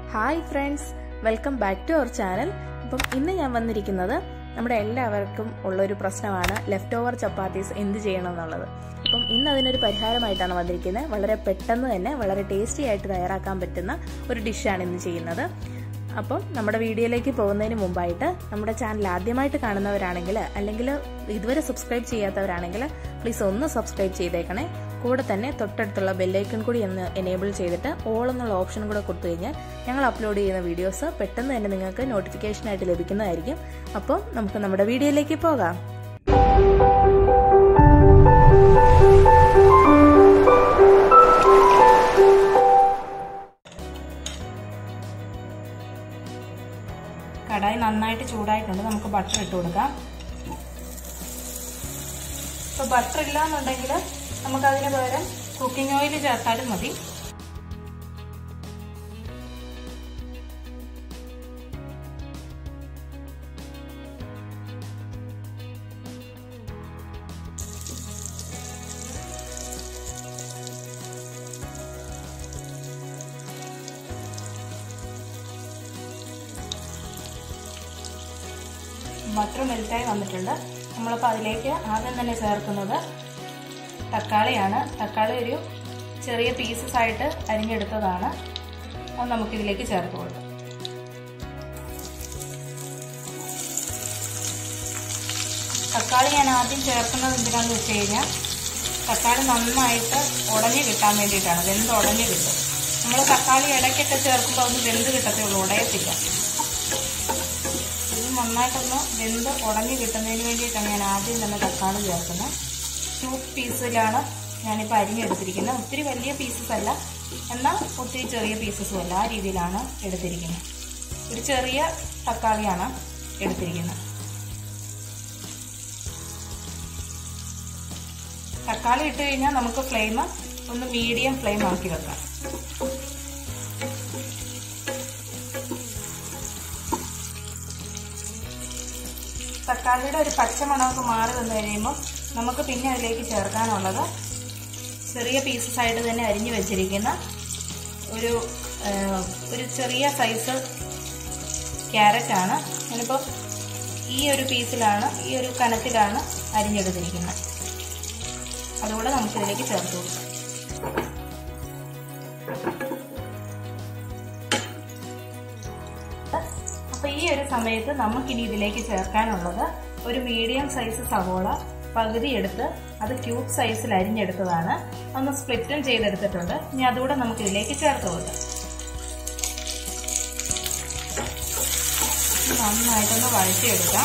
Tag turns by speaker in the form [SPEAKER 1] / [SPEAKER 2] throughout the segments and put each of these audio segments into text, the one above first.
[SPEAKER 1] hi friends welcome back to our channel അപ്പം ഇന്ന് ഞാൻ വന്നിരിക്കുന്നത് നമ്മുടെ എല്ലാവർക്കും ഉള്ളൊരു പ്രശ്നമാണ് ലെഫ്റ്റ് ഓവർ ചപ്പാത്തീസ് എന്ത് ചെയ്യണം എന്നുള്ളത് അപ്പം ഇന്ന് അതിനൊരു പരിഹാരമായിട്ടാണ് വന്നിരിക്കുന്നത് വളരെ പെട്ടെന്ന് തന്നെ വളരെ ടേസ്റ്റി ആയിട്ട് തയ്യാറാക്കാൻ പറ്റുന്ന ഒരു ഡിഷാണ് ഇന്ന് ചെയ്യുന്നത് അപ്പം നമ്മുടെ വീഡിയോയിലേക്ക് പോകുന്നതിന് മുമ്പായിട്ട് നമ്മുടെ ചാനൽ ആദ്യമായിട്ട് കാണുന്നവരാണെങ്കിൽ അല്ലെങ്കിൽ ഇതുവരെ സബ്സ്ക്രൈബ് ചെയ്യാത്തവരാണെങ്കിൽ പ്ലീസ് ഒന്ന് സബ്സ്ക്രൈബ് ചെയ്തേക്കണേ കൂടെ തന്നെ തൊട്ടടുത്തുള്ള ബെല്ലൈക്കൺ കൂടി ഒന്ന് എനേബിൾ ചെയ്തിട്ട് ഓൾ എന്നുള്ള ഓപ്ഷൻ കൂടെ കൊടുത്തു കഴിഞ്ഞാൽ ഞങ്ങൾ അപ്ലോഡ് ചെയ്യുന്ന വീഡിയോസ് പെട്ടെന്ന് തന്നെ നിങ്ങൾക്ക് നോട്ടിഫിക്കേഷനായിട്ട് ലഭിക്കുന്നതായിരിക്കും അപ്പോൾ നമുക്ക് നമ്മുടെ വീഡിയോയിലേക്ക് പോകാം കടായി നന്നായിട്ട് ചൂടായിട്ടുണ്ട് നമുക്ക് ബട്ടർ ഇട്ട് കൊടുക്കാം ഇപ്പൊ ബട്ടർ ഇല്ല എന്നുണ്ടെങ്കിൽ നമുക്ക് അതിന് പകരം കുക്കിംഗ് ഓയിൽ ചേർത്താലും മതി ബട്ടർ മെൽറ്റായി വന്നിട്ടുണ്ട് നമ്മളിപ്പോൾ അതിലേക്ക് ആദ്യം തന്നെ ചേർക്കുന്നത് തക്കാളിയാണ് തക്കാളി ഒരു ചെറിയ പീസസ് ആയിട്ട് അരിഞ്ഞെടുത്തതാണ് അത് നമുക്കിതിലേക്ക് ചേർത്ത് കൊടുക്കാം തക്കാളി ഞാൻ ആദ്യം ചേർക്കുന്നത് എന്തിനാണെന്ന് വെച്ച് കഴിഞ്ഞാൽ തക്കാളി നന്നായിട്ട് ഉടഞ്ഞു കിട്ടാൻ വേണ്ടിയിട്ടാണ് വെന്ത് ഉടഞ്ഞു കിട്ടും നമ്മൾ തക്കാളി ഇടയ്ക്കൊക്കെ ചേർക്കുമ്പോൾ ഒന്ന് വെന്ത് കിട്ടത്തേ ഉള്ളൂ ഉടയത്തില്ല ഇത് നന്നായിട്ടൊന്ന് വെന്ത് ഉടഞ്ഞു കിട്ടുന്നതിന് വേണ്ടിയിട്ടാണ് ഞാൻ ആദ്യം തന്നെ തക്കാളി ചേർക്കുന്നത് ടു പീസിലാണ് ഞാനിപ്പോൾ അരിഞ്ഞെടുത്തിരിക്കുന്നത് ഒത്തിരി വലിയ പീസസ് അല്ല എന്നാൽ ഒത്തിരി ചെറിയ പീസസും അല്ല ആ രീതിയിലാണ് എടുത്തിരിക്കുന്നത് ഒരു ചെറിയ തക്കാളിയാണ് എടുത്തിരിക്കുന്നത് തക്കാളി ഇട്ട് കഴിഞ്ഞാൽ നമുക്ക് ഫ്ലെയിം ഒന്ന് മീഡിയം ഫ്ലെയിം ആക്കി വെക്കാം തക്കാളിയുടെ ഒരു പച്ചമണമൊക്കെ മാറി വന്നു കഴിയുമ്പോൾ നമുക്ക് പിന്നെ അതിലേക്ക് ചേർക്കാനുള്ളത് ചെറിയ പീസസ് ആയിട്ട് തന്നെ അരിഞ്ഞു വെച്ചിരിക്കുന്ന ഒരു ഒരു ചെറിയ സൈസ് ക്യാരറ്റ് ആണ് ഞാനിപ്പോൾ ഈ ഒരു പീസിലാണ് ഈ ഒരു കനത്തിലാണ് അരിഞ്ഞെടുത്തിരിക്കുന്നത് അതുകൂടെ നമുക്കിതിലേക്ക് ചേർത്ത് കൊടുക്കാം അപ്പൊ ഈ ഒരു സമയത്ത് നമുക്കിനി ഇതിലേക്ക് ചേർക്കാനുള്ളത് ഒരു മീഡിയം സൈസ് സവോള പകുതി എടുത്ത് അത് ക്യൂബ് സൈസിൽ അരിഞ്ഞെടുത്തതാണ് ഒന്ന് സ്പ്ലിറ്റും ചെയ്തെടുത്തിട്ടുണ്ട് ഇനി അതുകൂടെ നമുക്ക് ഇതിലേക്ക് ചേർത്ത് കൊടുക്കാം നന്നായിട്ടൊന്ന് വഴറ്റിയെടുക്കാം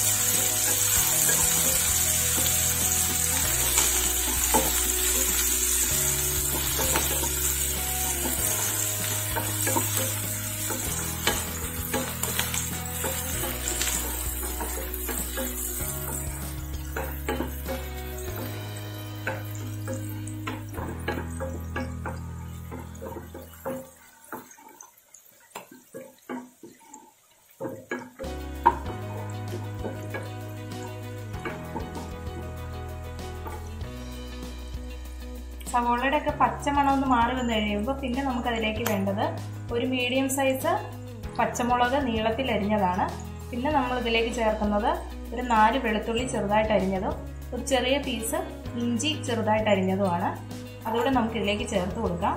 [SPEAKER 1] സവോളയുടെ ഒക്കെ പച്ചമണം ഒന്ന് മാറി വന്നു കഴിയുമ്പോൾ പിന്നെ നമുക്ക് അതിലേക്ക് വേണ്ടത് ഒരു മീഡിയം സൈസ് പച്ചമുളക് നീളത്തിൽ അരിഞ്ഞതാണ് പിന്നെ നമ്മൾ ഇതിലേക്ക് ചേർക്കുന്നത് ഒരു നാല് വെളുത്തുള്ളി ചെറുതായിട്ട് അരിഞ്ഞതും ഒരു ചെറിയ പീസ് ഇഞ്ചി ചെറുതായിട്ട് അരിഞ്ഞതുമാണ് അതുകൂടെ നമുക്ക് ഇതിലേക്ക് ചേർത്ത് കൊടുക്കാം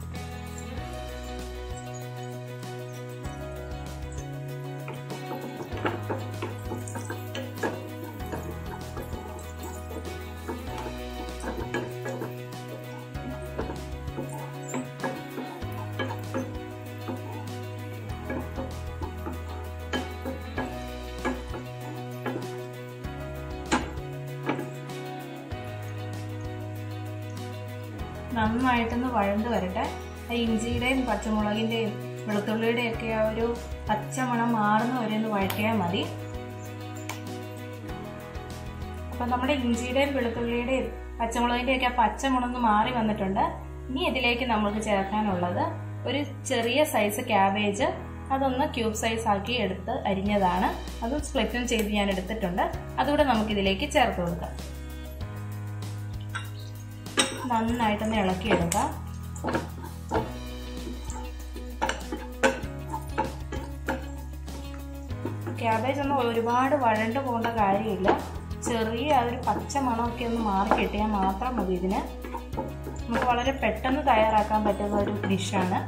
[SPEAKER 1] നന്നായിട്ടൊന്ന് വഴണ്ട് വരട്ടെ ആ ഇഞ്ചിയുടെയും പച്ചമുളകിൻ്റെയും വെളുത്തുള്ളിയുടെയും ഒക്കെ ആ ഒരു പച്ചമണം മാറുന്ന വരെ ഒന്ന് വഴറ്റിയാൽ മതി അപ്പം നമ്മുടെ ഇഞ്ചിയുടെയും വെളുത്തുള്ളിയുടെയും പച്ചമുളകിൻ്റെയും ഒക്കെ ആ പച്ചമുളന്ന് മാറി വന്നിട്ടുണ്ട് ഇനി ഇതിലേക്ക് നമുക്ക് ചേർക്കാനുള്ളത് ഒരു ചെറിയ സൈസ് ക്യാബേജ് അതൊന്ന് ക്യൂബ് സൈസ് ആക്കി എടുത്ത് അരിഞ്ഞതാണ് അത് സ്പ്ലിറ്റും ചെയ്ത് ഞാൻ എടുത്തിട്ടുണ്ട് അതുകൂടെ നമുക്കിതിലേക്ക് ചേർത്ത് കൊടുക്കാം നന്നായിട്ടൊന്ന് ഇളക്കിയെടുക്കാം ക്യാബേജ് ഒന്നും ഒരുപാട് വഴണ്ട് പോകേണ്ട കാര്യമില്ല ചെറിയ ആ ഒരു പച്ച മണമൊക്കെ ഒന്ന് മാറി കിട്ടിയാൽ മാത്രം മതി ഇതിന് നമുക്ക് വളരെ പെട്ടെന്ന് തയ്യാറാക്കാൻ പറ്റുന്ന ഒരു ഡിഷാണ്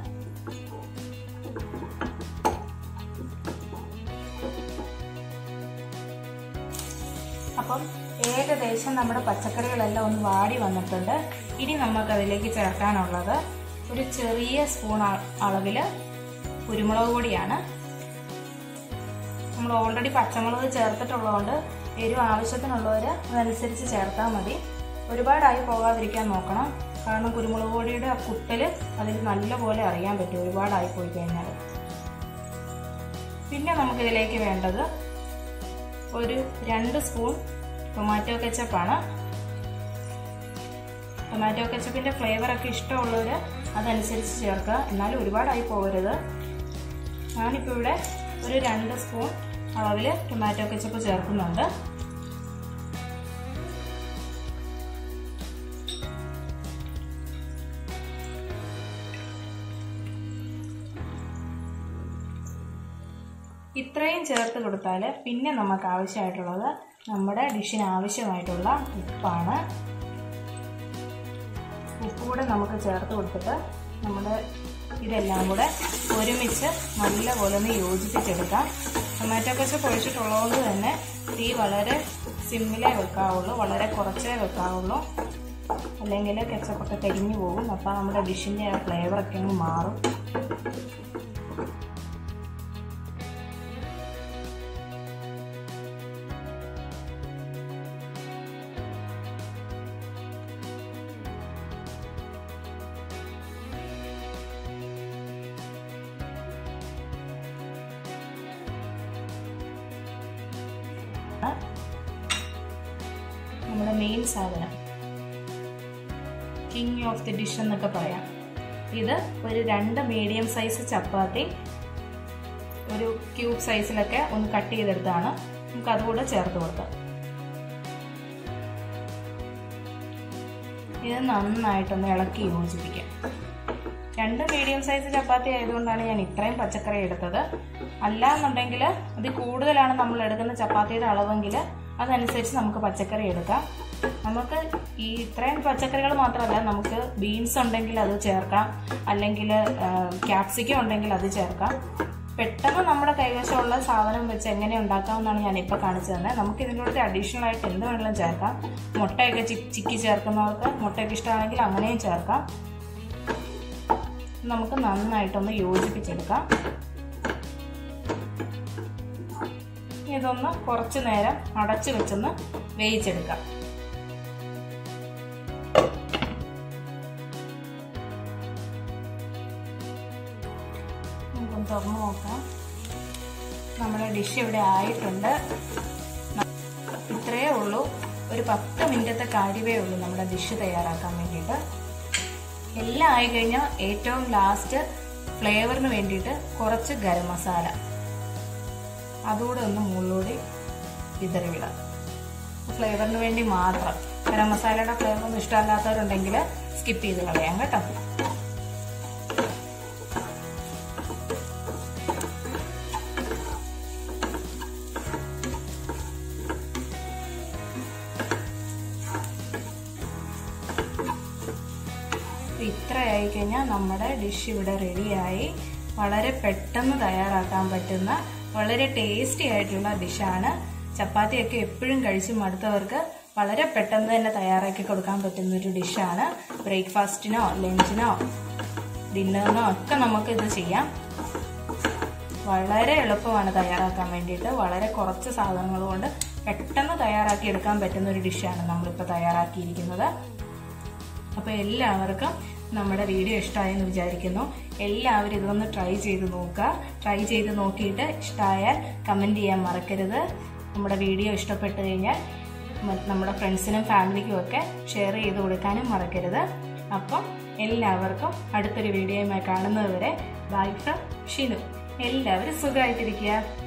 [SPEAKER 1] അപ്പം ഏകദേശം നമ്മുടെ പച്ചക്കറികളെല്ലാം ഒന്ന് വാടി വന്നിട്ടുണ്ട് ഇനി നമുക്ക് അതിലേക്ക് ചേർക്കാനുള്ളത് ഒരു ചെറിയ സ്പൂൺ അളവിൽ കുരുമുളക് പൊടിയാണ് നമ്മൾ ഓൾറെഡി പച്ചമുളക് ചേർത്തിട്ടുള്ളതുകൊണ്ട് എരിവ് ആവശ്യത്തിനുള്ളവർ അതനുസരിച്ച് ചേർത്താൽ മതി ഒരുപാടായി പോകാതിരിക്കാൻ നോക്കണം കാരണം കുരുമുളക് പൊടിയുടെ ആ കുത്തൽ അതിൽ നല്ലപോലെ അറിയാൻ പറ്റും ഒരുപാടായി പോയി കഴിഞ്ഞാൽ പിന്നെ നമുക്കിതിലേക്ക് വേണ്ടത് ഒരു രണ്ട് സ്പൂൺ ടൊമാറ്റോ കെച്ചപ്പാണ് ടൊമാറ്റോ കെച്ചപ്പിൻ്റെ ഫ്ലേവറൊക്കെ ഇഷ്ടമുള്ളവർ അതനുസരിച്ച് ചേർക്കുക എന്നാലും ഒരുപാടായി പോകരുത് ഞാനിപ്പോൾ ഇവിടെ ഒരു രണ്ട് സ്പൂൺ അളവിൽ ടൊമാറ്റോ കെച്ചപ്പ് ചേർക്കുന്നുണ്ട് ഇത്രയും ചേർത്ത് കൊടുത്താൽ പിന്നെ നമുക്ക് ആവശ്യമായിട്ടുള്ളത് നമ്മുടെ ഡിഷിന് ആവശ്യമായിട്ടുള്ള ഉപ്പാണ് ഉപ്പ് കൂടെ നമുക്ക് ചേർത്ത് കൊടുത്തിട്ട് നമ്മുടെ ഇതെല്ലാം കൂടെ ഒരുമിച്ച് നല്ലപോലെ ഒന്ന് യോജിപ്പിച്ചെടുക്കാം ടൊമാറ്റോ കച്ചപ്പ് ഒഴിച്ചിട്ടുള്ളതുകൊണ്ട് തന്നെ തീ വളരെ സിമ്മിലേ വെക്കാവുള്ളൂ വളരെ കുറച്ചേ വെക്കാവുള്ളൂ അല്ലെങ്കിൽ കെച്ചപ്പൊക്കെ കരിഞ്ഞു പോകും അപ്പോൾ നമ്മുടെ ഡിഷിൻ്റെ ആ ഫ്ലേവറൊക്കെ അങ്ങ് മാറും നമ്മുടെ മെയിൻ സാധനം കിങ് ഓഫ് ദി ഡിഷ് എന്നൊക്കെ പറയാം ഇത് ഒരു രണ്ട് മീഡിയം സൈസ് ചപ്പാത്തി ഒരു ക്യൂബ് സൈസിലൊക്കെ ഒന്ന് കട്ട് ചെയ്തെടുത്താണ് നമുക്ക് അതുകൂടെ ചേർത്ത് കൊടുക്കാം ഇത് നന്നായിട്ടൊന്ന് ഇളക്കി യോജിപ്പിക്കാം രണ്ട് മീഡിയം സൈസ് ചപ്പാത്തി ആയതുകൊണ്ടാണ് ഞാൻ ഇത്രയും പച്ചക്കറി എടുത്തത് അല്ലാന്നുണ്ടെങ്കിൽ അത് കൂടുതലാണ് നമ്മൾ എടുക്കുന്ന ചപ്പാത്തിയുടെ അളവെങ്കിൽ അതനുസരിച്ച് നമുക്ക് പച്ചക്കറി എടുക്കാം നമുക്ക് ഈ ഇത്രയും പച്ചക്കറികൾ മാത്രമല്ല നമുക്ക് ബീൻസ് ഉണ്ടെങ്കിൽ അത് ചേർക്കാം അല്ലെങ്കിൽ ക്യാപ്സിക്കം ഉണ്ടെങ്കിൽ അത് ചേർക്കാം പെട്ടെന്ന് നമ്മുടെ കൈവശമുള്ള സാധനം വെച്ച് എങ്ങനെ ഉണ്ടാക്കാമെന്നാണ് ഞാൻ ഇപ്പോൾ കാണിച്ചു തന്നെ നമുക്ക് ഇതിൻ്റെ കൂടെ അഡീഷണൽ ആയിട്ട് എന്ത് വേണമെങ്കിലും ചേർക്കാം മുട്ടയൊക്കെ ചിക്കി ചേർക്കുന്നവർക്ക് മുട്ടയൊക്കെ ഇഷ്ടമാണെങ്കിൽ അങ്ങനെയും ചേർക്കാം നമുക്ക് നന്നായിട്ടൊന്ന് യോജിപ്പിച്ചെടുക്കാം ഇതൊന്ന് കുറച്ചു നേരം അടച്ചു വെച്ചൊന്ന് വേവിച്ചെടുക്കാം നമുക്കൊന്ന് തുറന്നു നോക്കാം നമ്മുടെ ഡിഷ് ഇവിടെ ആയിട്ടുണ്ട് ഇത്രയേ ഉള്ളൂ ഒരു പത്ത് മിനിറ്റത്തെ കാര്യമേ ഉള്ളൂ നമ്മുടെ ഡിഷ് തയ്യാറാക്കാൻ വേണ്ടിയിട്ട് എല്ലാം ആയി കഴിഞ്ഞാൽ ഏറ്റവും ലാസ്റ്റ് ഫ്ലേവറിന് വേണ്ടിയിട്ട് കുറച്ച് ഗരം മസാല അതുകൂടെ ഒന്ന് മുകളിലൂടെ വിതറി വിടാം ഫ്ലേവറിന് വേണ്ടി മാത്രം ഗരം മസാലയുടെ ഫ്ലേവർ ഒന്നും ഇഷ്ടമല്ലാത്തവരുണ്ടെങ്കിൽ സ്കിപ്പ് ചെയ്ത് കളയാം കേട്ടോ ഇത്ര ആയി കഴിഞ്ഞാൽ നമ്മുടെ ഡിഷ് ഇവിടെ റെഡിയായി വളരെ പെട്ടെന്ന് തയ്യാറാക്കാൻ പറ്റുന്ന വളരെ ടേസ്റ്റി ആയിട്ടുള്ള ഡിഷാണ് ചപ്പാത്തിയൊക്കെ എപ്പോഴും കഴിച്ച് മടുത്തവർക്ക് വളരെ പെട്ടെന്ന് തന്നെ തയ്യാറാക്കി കൊടുക്കാൻ പറ്റുന്ന ഒരു ഡിഷാണ് ബ്രേക്ക്ഫാസ്റ്റിനോ ലഞ്ചിനോ ഡിന്നറിനോ ഒക്കെ നമുക്ക് ഇത് ചെയ്യാം വളരെ എളുപ്പമാണ് തയ്യാറാക്കാൻ വേണ്ടിയിട്ട് വളരെ കുറച്ച് സാധനങ്ങൾ കൊണ്ട് പെട്ടെന്ന് തയ്യാറാക്കി എടുക്കാൻ പറ്റുന്ന ഒരു ഡിഷാണ് നമ്മളിപ്പോൾ തയ്യാറാക്കിയിരിക്കുന്നത് അപ്പോൾ എല്ലാവർക്കും നമ്മുടെ വീഡിയോ ഇഷ്ടമായെന്ന് വിചാരിക്കുന്നു എല്ലാവരും ഇതൊന്ന് ട്രൈ ചെയ്ത് നോക്കുക ട്രൈ ചെയ്ത് നോക്കിയിട്ട് ഇഷ്ടമായാൽ കമൻറ്റ് ചെയ്യാൻ മറക്കരുത് നമ്മുടെ വീഡിയോ ഇഷ്ടപ്പെട്ട് കഴിഞ്ഞാൽ നമ്മുടെ ഫ്രണ്ട്സിനും ഫാമിലിക്കും ഒക്കെ ഷെയർ ചെയ്ത് കൊടുക്കാനും മറക്കരുത് അപ്പം എല്ലാവർക്കും അടുത്തൊരു വീഡിയോയുമായി കാണുന്നത് വരെ ബൈ ഫ്രം ഷിനു എല്ലാവരും സുഖമായിട്ടിരിക്കുക